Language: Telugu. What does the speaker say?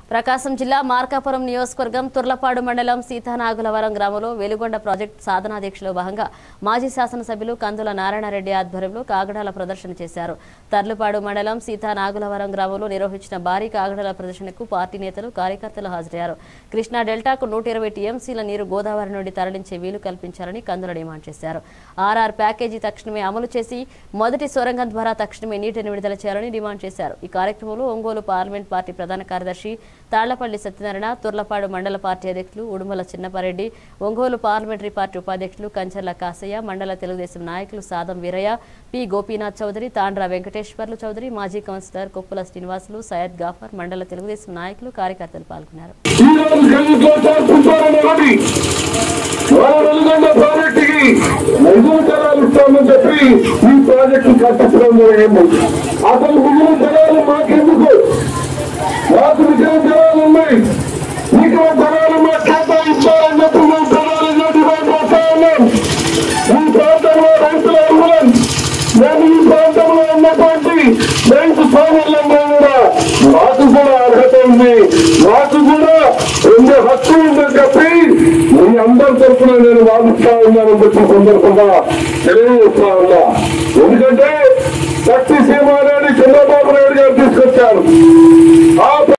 ప్రకాశం జిల్లా మార్కాపురం నియోజకవర్గం తుర్లపాడు మండలం సీతానాగులవరం గ్రామంలో వెలుగొండ ప్రాజెక్టు సాధనాధ్యక్షులో భాగంగా మాజీ శాసనసభ్యులు కందుల నారాయణరెడ్డి ఆధ్వర్యంలో కాగడాల ప్రదర్శన చేశారు తర్లుపాడు మండలం సీతానాగులవరం గ్రామంలో నిర్వహించిన భారీ కాగడాల ప్రదర్శనకు పార్టీ నేతలు కార్యకర్తలు హాజరయ్యారు కృష్ణా డెల్టాకు నూట ఇరవై టీఎంసీల నీరు గోదావరి నుండి తరలించే వీలు కల్పించాలని కందుల డిమాండ్ చేశారు ఆర్ఆర్ ప్యాకేజీ తక్షణమే అమలు చేసి మొదటి సొరంగం ద్వారా తక్షణమే నీటిని విడుదల చేయాలని డిమాండ్ చేశారు ఈ కార్యక్రమంలో ఒంగోలు పార్లమెంట్ పార్టీ ప్రధాన కార్యదర్శి తాళ్లపల్లి సత్యనారాయణ తుర్లపాడు మండల పార్టీ అధ్యక్షులు ఉడుమల చిన్నపారెడ్డి ఒంగోలు పార్లమెంటరీ పార్టీ ఉపాధ్యక్షులు కంచర్ల కాసయ్య మండల తెలుగుదేశం నాయకులు సాదం వీరయ్య పి గోపీనాథ్ చౌదరి తాండ్ర వెంకటేశ్వర్లు చౌదరి మాజీ కౌన్సిలర్ కొప్పుల శ్రీనివాసులు సయ్యద్ గాఫర్ మండల తెలుగుదేశం నాయకులు కార్యకర్తలు పాల్గొన్నారు ఈ రోజు గల్లీలో చేర్చుకుంటారని ఒకటి వాళ్ళ వెలుగొండ ప్రాజెక్టుకి మిగులు జలాలు ఇస్తామని చెప్పి ఈ ప్రాజెక్టు కట్టించడం జరిగింది అసలు మిగిలిన జలాలు మాకెందుకు మాకు మిగిలిన జలాలు ఉన్నాయి మిగిలిన జలాలు మా ఖాతా ఇస్తారని చెప్పి మేము జలాలు డిమాండ్ చేస్తా ఉన్నాం ఈ ప్రాంతంలో రైతుల అర్హులం మేము ఈ ప్రాంతంలో ఉన్నటువంటి రైతు సోదరులందరూ కూడా మాకు కూడా అర్హత ఉంది మాకు కూడా ఉండే హక్కు ఉందని చెప్పి మీ అందరి తరఫున నేను వాదిస్తా ఉన్నానని చెప్పి సందర్భంగా తెలియజేస్తా ఉన్నా ఎందుకంటే శక్తి సీమానాన్ని చంద్రబాబు నాయుడు గారు తీసుకొచ్చారు ఆ